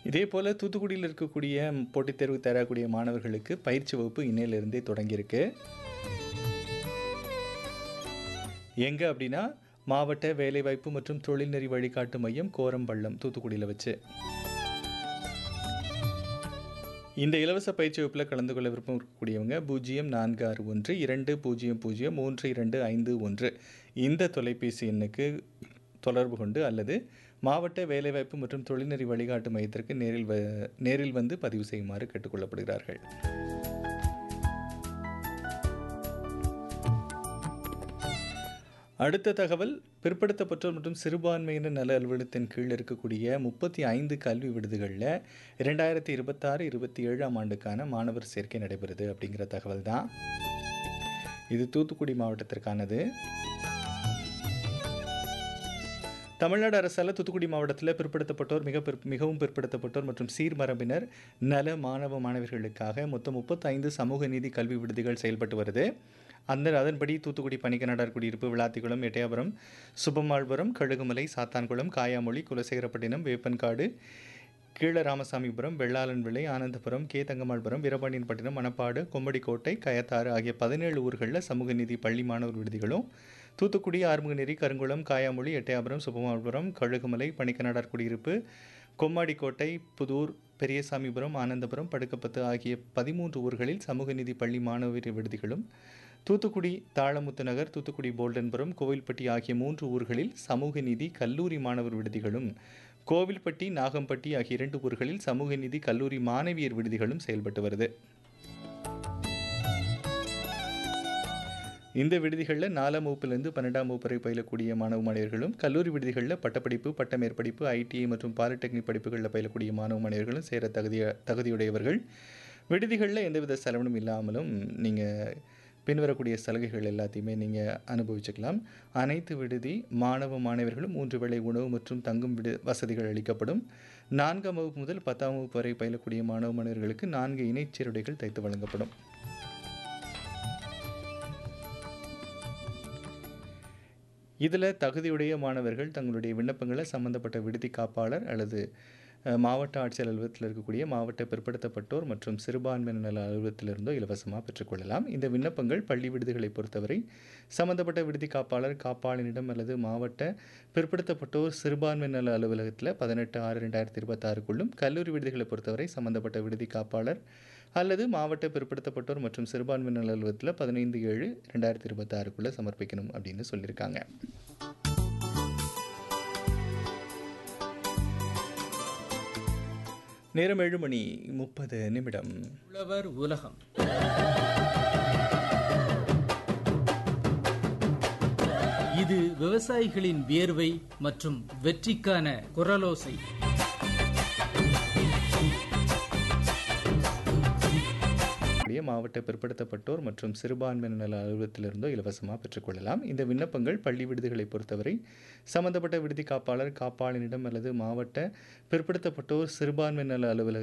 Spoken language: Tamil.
இதே போல் தூத்துக்குடியில் இருக்கக்கூடிய போட்டித் தேர்வு தரக்கூடிய மாணவர்களுக்கு பயிற்சி வகுப்பு இன்னையிலிருந்தே தொடங்கியிருக்கு எங்கே அப்படின்னா மாவட்ட வேலைவாய்ப்பு மற்றும் தொழில்நெறி வழிகாட்டு மையம் கோரம்பள்ளம் தூத்துக்குடியில் வச்சு இந்த இலவச பயிற்சி வகுப்பில் கலந்து கொள்ள விருப்பம் இருக்கக்கூடியவங்க பூஜ்ஜியம் நான்கு ஆறு ஒன்று இரண்டு பூஜ்ஜியம் பூஜ்ஜியம் மூன்று இரண்டு ஐந்து ஒன்று இந்த தொலைபேசி எண்ணுக்கு தொடர்பு கொண்டு அல்லது மாவட்ட வேலைவாய்ப்பு மற்றும் தொழில்நெறி வழிகாட்டு மையத்திற்கு நேரில் வ நேரில் வந்து பதிவு செய்யுமாறு கேட்டுக்கொள்ளப்படுகிறார்கள் அடுத்த தகவல் பிற்படுத்தப்பட்டோர் மற்றும் சிறுபான்மையினர் நல அலுவலகத்தின் கீழ் இருக்கக்கூடிய முப்பத்தி ஐந்து கல்வி விடுதிகளில் இரண்டாயிரத்தி இருபத்தாறு இருபத்தி ஏழாம் ஆண்டுக்கான மாணவர் சேர்க்கை நடைபெறுது அப்படிங்கிற தகவல் தான் இது தூத்துக்குடி மாவட்டத்திற்கானது தமிழ்நாடு அரசால் தூத்துக்குடி மாவட்டத்தில் பிற்படுத்தப்பட்டோர் மிக பிற் மிகவும் பிற்படுத்தப்பட்டோர் மற்றும் சீர்மரபினர் நல மாணவ மாணவர்களுக்காக மொத்தம் முப்பத்தைந்து சமூக நீதி கல்வி விடுதிகள் செயல்பட்டு வருது அந்த அதன்படி தூத்துக்குடி பணிக்கநடார் குடியிருப்பு விளாத்திக்குளம் எட்டயபுரம் சுபமாள்புரம் கழுகுமலை சாத்தான்குளம் காயாமொழி குலசேகரப்பட்டினம் வேப்பன்காடு கீழ ராமசாமிபுரம் வெள்ளாளன் விளை ஆனந்தபுரம் கே தங்கமாள்புரம் வீரபாண்டியன்பட்டினம் மணப்பாடு கொம்படிக்கோட்டை கயத்தாறு ஆகிய பதினேழு ஊர்களில் சமூக நீதி பள்ளி மாணவர் விடுதிகளும் தூத்துக்குடி ஆறுமுகநேரி கருங்குளம் காயாமொழி எட்டயாபுரம் சுபமாபுரம் கழுகுமலை பணிக்கநாடார் குடியிருப்பு கொம்மாடிக்கோட்டை புதூர் பெரியசாமிபுரம் ஆனந்தபுரம் படுக்கப்பத்து ஆகிய பதிமூன்று ஊர்களில் சமூக நீதி பள்ளி மாணவர் விடுதிகளும் தூத்துக்குடி தாளமுத்து நகர் தூத்துக்குடி போல்டன்புரம் கோவில்பட்டி ஆகிய மூன்று ஊர்களில் சமூக நீதி கல்லூரி மாணவர் விடுதிகளும் கோவில்பட்டி நாகம்பட்டி ஆகிய இரண்டு ஊர்களில் சமூக நீதி கல்லூரி மாணவியர் விடுதிகளும் செயல்பட்டு வருது இந்த விடுதிகளில் நாலாம் வகுப்பிலிருந்து பன்னெண்டாம் வகுப்பு வரை பயிலக்கூடிய மாணவ மாணவர்களும் கல்லூரி விடுதிகளில் பட்டப்படிப்பு பட்ட மேற்படிப்பு ஐடிஐ மற்றும் பாலிடெக்னிக் படிப்புகளில் பயிலக்கூடிய மாணவ மாணவர்களும் சேர தகுதிய தகுதியுடையவர்கள் விடுதிகளில் எந்தவித செலவினும் இல்லாமலும் நீங்கள் பின்வரக்கூடிய சலுகைகள் எல்லாத்தையுமே நீங்கள் அனுபவிச்சுக்கலாம் அனைத்து விடுதி மாணவ மாணவர்களும் மூன்று வேளை உணவு மற்றும் தங்கும் விடு வசதிகள் அளிக்கப்படும் நான்காம் வகுப்பு முதல் பத்தாம் வகுப்பு வரை பயிலக்கூடிய மாணவ மாணவர்களுக்கு நான்கு இணைச்சீருடைகள் தைத்து வழங்கப்படும் இதில் தகுதியுடைய மாணவர்கள் தங்களுடைய விண்ணப்பங்களை சம்பந்தப்பட்ட விடுதி காப்பாளர் அல்லது மாவட்ட ஆட்சியர் அலுவலகத்தில் இருக்கக்கூடிய மாவட்ட பிற்படுத்தப்பட்டோர் மற்றும் சிறுபான்மையினர் நல அலுவலகத்திலிருந்தோ இலவசமாக பெற்றுக்கொள்ளலாம் இந்த விண்ணப்பங்கள் பள்ளி விடுதிகளை பொறுத்தவரை சம்பந்தப்பட்ட விடுதி காப்பாளர் காப்பாளனிடம் அல்லது மாவட்ட பிற்படுத்தப்பட்டோர் சிறுபான்மையினர் நல அலுவலகத்தில் பதினெட்டு ஆறு ரெண்டாயிரத்தி இருபத்தாறுக்குள்ளும் கல்லூரி விடுதிகளை பொறுத்தவரை சம்பந்தப்பட்ட விடுதி காப்பாளர் அல்லது மாவட்ட பிற்படுத்தப்பட்டோர் மற்றும் சிறுபான்மையினர் நல அலுவலகத்தில் பதினைந்து ஏழு ரெண்டாயிரத்தி இருபத்தாறுக்குள்ளே சமர்ப்பிக்கணும் அப்படின்னு சொல்லியிருக்காங்க நேரம் ஏழு மணி முப்பது நிமிடம் உழவர் உலகம் இது விவசாயிகளின் வியர்வை மற்றும் வெற்றிக்கான குரலோசை மாவட்ட பிற்படுத்தப்பட்டோர் மற்றும் சிறுபான்மையினர் நல அலுவலகத்திலிருந்தோ இலவசமாக பெற்றுக்கொள்ளலாம் இந்த விண்ணப்பங்கள் பள்ளி விடுதிகளை பொறுத்தவரை சம்பந்தப்பட்ட விடுதி காப்பாளர் காப்பாளனிடம் அல்லது மாவட்ட பிற்படுத்தப்பட்டோர் சிறுபான்மை நல அலுவலக